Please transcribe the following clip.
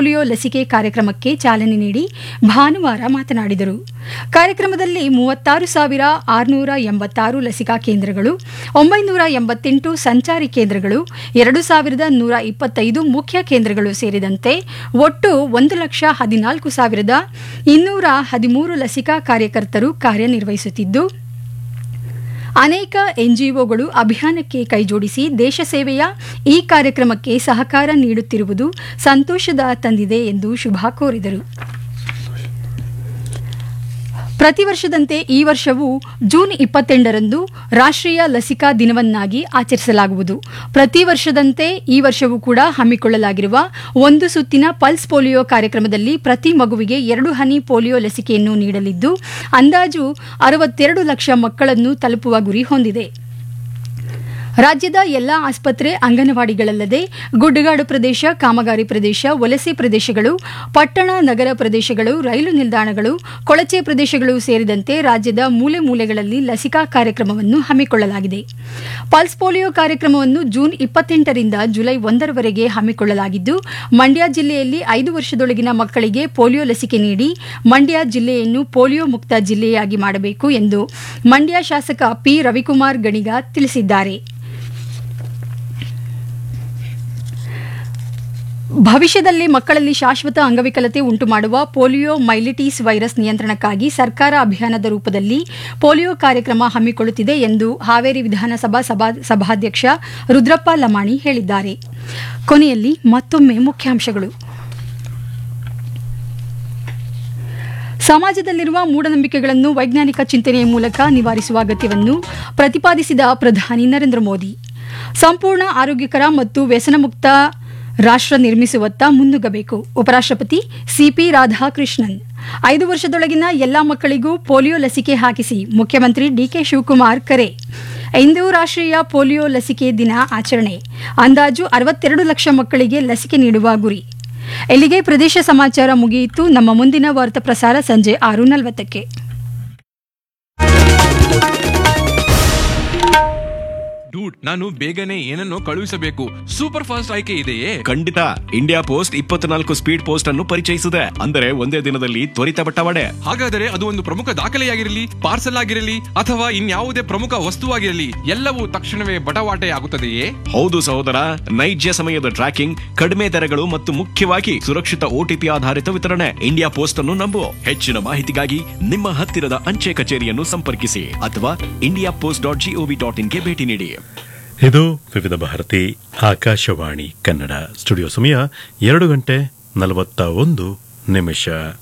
polio ಲಸಿಕೆ ಕಾರ್ಯಕ್ರಮಕ್ಕೆ ಚಾಲನೆ ನೀಡಿ ಭಾನುವಾರ ಮಾತನಾಡಿದರು ಕಾರ್ಯಕ್ರಮದಲ್ಲಿ ಮೂವತ್ತಾರು ಸಾವಿರ ಆರುನೂರ ಎಂಬತ್ತಾರು ಲಸಿಕಾ ಕೇಂದ್ರಗಳು ಒಂಬೈನೂರ ಎಂಬತ್ತೆಂಟು ಸಂಚಾರಿ ಕೇಂದ್ರಗಳು ಎರಡು ಸಾವಿರದ ನೂರ ಇಪ್ಪತ್ತೈದು ಮುಖ್ಯ ಕೇಂದ್ರಗಳು ಸೇರಿದಂತೆ ಒಟ್ಟು ಒಂದು ಲಕ್ಷ ಹದಿನಾಲ್ಕು ಸಾವಿರದ ಇನ್ನೂರ ಹದಿಮೂರು ಲಸಿಕಾ ಕಾರ್ಯಕರ್ತರು ಕಾರ್ಯನಿರ್ವಹಿಸುತ್ತಿದ್ದು ಅನೇಕ ಎನ್ಜಿಒಗಳು ಅಭಿಯಾನಕ್ಕೆ ಕೈಜೋಡಿಸಿ ದೇಶ ಸೇವೆಯ ಈ ಕಾರ್ಯಕ್ರಮಕ್ಕೆ ಸಹಕಾರ ನೀಡುತ್ತಿರುವುದು ಸಂತೋಷದ ತಂದಿದೆ ಎಂದು ಶುಭ ಕೋರಿದರು ಪ್ರತಿ ವರ್ಷದಂತೆ ಈ ವರ್ಷವೂ ಜೂನ್ ಇಪ್ಪತ್ತೆಂಟರಂದು ರಾಷ್ಟ್ರೀಯ ಲಸಿಕಾ ದಿನವನ್ನಾಗಿ ಆಚರಿಸಲಾಗುವುದು ಪ್ರತಿ ವರ್ಷದಂತೆ ಈ ವರ್ಷವೂ ಕೂಡ ಹಮ್ಮಿಕೊಳ್ಳಲಾಗಿರುವ ಒಂದು ಸುತ್ತಿನ ಪಲ್ಸ್ ಪೋಲಿಯೋ ಕಾರ್ಯಕ್ರಮದಲ್ಲಿ ಪ್ರತಿ ಮಗುವಿಗೆ ಎರಡು ಹನಿ ಪೋಲಿಯೋ ಲಸಿಕೆಯನ್ನು ನೀಡಲಿದ್ದು ಅಂದಾಜು ಅರವತ್ತೆರಡು ಲಕ್ಷ ಮಕ್ಕಳನ್ನು ತಲುಪುವ ಗುರಿ ಹೊಂದಿದೆ ರಾಜ್ಯದ ಎಲ್ಲಾ ಆಸ್ಪತ್ರೆ ಅಂಗನವಾಡಿಗಳಲ್ಲದೆ ಗುಡ್ಡಗಾಡು ಪ್ರದೇಶ ಕಾಮಗಾರಿ ಪ್ರದೇಶ ವಲಸೆ ಪ್ರದೇಶಗಳು ಪಟ್ಟಣ ನಗರ ಪ್ರದೇಶಗಳು ರೈಲು ನಿಲ್ದಾಣಗಳು ಕೊಳಚೆ ಪ್ರದೇಶಗಳು ಸೇರಿದಂತೆ ರಾಜ್ಯದ ಮೂಲೆ ಮೂಲೆಗಳಲ್ಲಿ ಲಸಿಕಾ ಕಾರ್ಯಕ್ರಮವನ್ನು ಹಮ್ಮಿಕೊಳ್ಳಲಾಗಿದೆ ಪಲ್ಸ್ ಪೋಲಿಯೋ ಕಾರ್ಯಕ್ರಮವನ್ನು ಜೂನ್ ಇಪ್ಪತ್ತೆಂಟರಿಂದ ಜುಲೈ ಒಂದರವರೆಗೆ ಹಮ್ಮಿಕೊಳ್ಳಲಾಗಿದ್ದು ಮಂಡ್ಯ ಜಿಲ್ಲೆಯಲ್ಲಿ ಐದು ವರ್ಷದೊಳಗಿನ ಮಕ್ಕಳಿಗೆ ಪೋಲಿಯೋ ಲಸಿಕೆ ನೀಡಿ ಮಂಡ್ಯ ಜಿಲ್ಲೆಯನ್ನು ಪೋಲಿಯೋ ಮುಕ್ತ ಜಿಲ್ಲೆಯಾಗಿ ಮಾಡಬೇಕು ಎಂದು ಮಂಡ್ಯ ಶಾಸಕ ಪಿ ರವಿಕುಮಾರ್ ಗಣಿಗ ತಿಳಿಸಿದ್ದಾರೆ ಭವಿಷ್ಯದಲ್ಲಿ ಮಕ್ಕಳಲ್ಲಿ ಶಾಶ್ವತ ಅಂಗವಿಕಲತೆ ಉಂಟುಮಾಡುವ ಪೋಲಿಯೋ ಮೈಲಿಟೀಸ್ ವೈರಸ್ ನಿಯಂತ್ರಣಕ್ಕಾಗಿ ಸರ್ಕಾರ ಅಭಿಯಾನದ ರೂಪದಲ್ಲಿ ಪೋಲಿಯೋ ಕಾರ್ಯಕ್ರಮ ಹಮ್ಮಿಕೊಳ್ಳುತ್ತಿದೆ ಎಂದು ಹಾವೇರಿ ವಿಧಾನಸಭಾ ಸಭಾ ಸಭಾಧ್ಯಕ್ಷ ರುದ್ರಪ್ಪ ಲಮಾಣಿ ಹೇಳಿದ್ದಾರೆ ಕೊನೆಯಲ್ಲಿ ಮತ್ತೊಮ್ಮೆ ಮುಖ್ಯಾಂಶಗಳು ಸಮಾಜದಲ್ಲಿರುವ ಮೂಢನಂಬಿಕೆಗಳನ್ನು ವೈಜ್ಞಾನಿಕ ಚಿಂತನೆಯ ಮೂಲಕ ನಿವಾರಿಸುವ ಅಗತ್ಯವನ್ನು ಪ್ರತಿಪಾದಿಸಿದ ಪ್ರಧಾನಿ ನರೇಂದ್ರ ಮೋದಿ ಸಂಪೂರ್ಣ ಆರೋಗ್ಯಕರ ಮತ್ತು ವ್ಯಸನಮುಕ್ತ ರಾಷ್ಟ್ರ ನಿರ್ಮಿಸುವತ್ತ ಮುನ್ನುಗ್ಗಬೇಕು ಉಪರಾಷ್ಟ್ರಪತಿ ಸಿಪಿ ರಾಧಾಕೃಷ್ಣನ್ ಐದು ವರ್ಷದೊಳಗಿನ ಎಲ್ಲಾ ಮಕ್ಕಳಿಗೂ ಪೋಲಿಯೋ ಲಸಿಕೆ ಹಾಕಿಸಿ ಮುಖ್ಯಮಂತ್ರಿ ಡಿಕೆ ಶಿವಕುಮಾರ್ ಕರೆ ಇಂದು ರಾಷ್ಟ್ರೀಯ ಪೋಲಿಯೋ ಲಸಿಕೆ ದಿನ ಆಚರಣೆ ಅಂದಾಜು ಅರವತ್ತೆರಡು ಲಕ್ಷ ಮಕ್ಕಳಿಗೆ ಲಸಿಕೆ ನೀಡುವ ಗುರಿ ಇಲ್ಲಿಗೆ ಪ್ರದೇಶ ಸಮಾಚಾರ ಮುಗಿಯಿತು ನಮ್ಮ ಮುಂದಿನ ವಾರ್ತಾ ಪ್ರಸಾರ ಸಂಜೆ ಆರು ನಲವತ್ತಕ್ಕೆ ಡೂಡ್ ನಾನು ಬೇಗನೆ ಏನನ್ನೋ ಕಳುಹಿಸಬೇಕು ಸೂಪರ್ ಫಾಸ್ಟ್ ಆಯ್ಕೆ ಇದೆಯೇ ಖಂಡಿತ ಇಂಡಿಯಾ ಪೋಸ್ಟ್ ಇಪ್ಪತ್ನಾಲ್ಕು ಸ್ಪೀಡ್ ಪೋಸ್ಟ್ ಅನ್ನು ಪರಿಚಯಿಸಿದೆ ಅಂದರೆ ಒಂದೇ ದಿನದಲ್ಲಿ ತ್ವರಿತ ಬಟ್ಟವಾಡೆ ಹಾಗಾದರೆ ಅದು ಒಂದು ಪ್ರಮುಖ ದಾಖಲೆಯಾಗಿರಲಿ ಪಾರ್ಸಲ್ ಆಗಿರಲಿ ಅಥವಾ ಇನ್ಯಾವುದೇ ಪ್ರಮುಖ ವಸ್ತುವಾಗಿರಲಿ ಎಲ್ಲವೂ ತಕ್ಷಣವೇ ಬಟವಾಟೆ ಆಗುತ್ತದೆಯೇ ಹೌದು ಸಹೋದರ ನೈಜ ಸಮಯದ ಟ್ರ್ಯಾಕಿಂಗ್ ಕಡಿಮೆ ದರಗಳು ಮತ್ತು ಮುಖ್ಯವಾಗಿ ಸುರಕ್ಷಿತ ಓಟಿಪಿ ಆಧಾರಿತ ವಿತರಣೆ ಇಂಡಿಯಾ ಪೋಸ್ಟ್ ಅನ್ನು ನಂಬು ಹೆಚ್ಚಿನ ಮಾಹಿತಿಗಾಗಿ ನಿಮ್ಮ ಹತ್ತಿರದ ಅಂಚೆ ಕಚೇರಿಯನ್ನು ಸಂಪರ್ಕಿಸಿ ಅಥವಾ India post dot GOV dot ಇನ್ಗೆ ಭೇಟಿ ನೀಡಿ ಇದು ವಿವಿಧ ಭಾರತಿ ಆಕಾಶವಾಣಿ ಕನ್ನಡ ಸ್ಟುಡಿಯೋ ಸಮಯ ಎರಡು ಗಂಟೆ ನಲವತ್ತ ಒಂದು ನಿಮಿಷ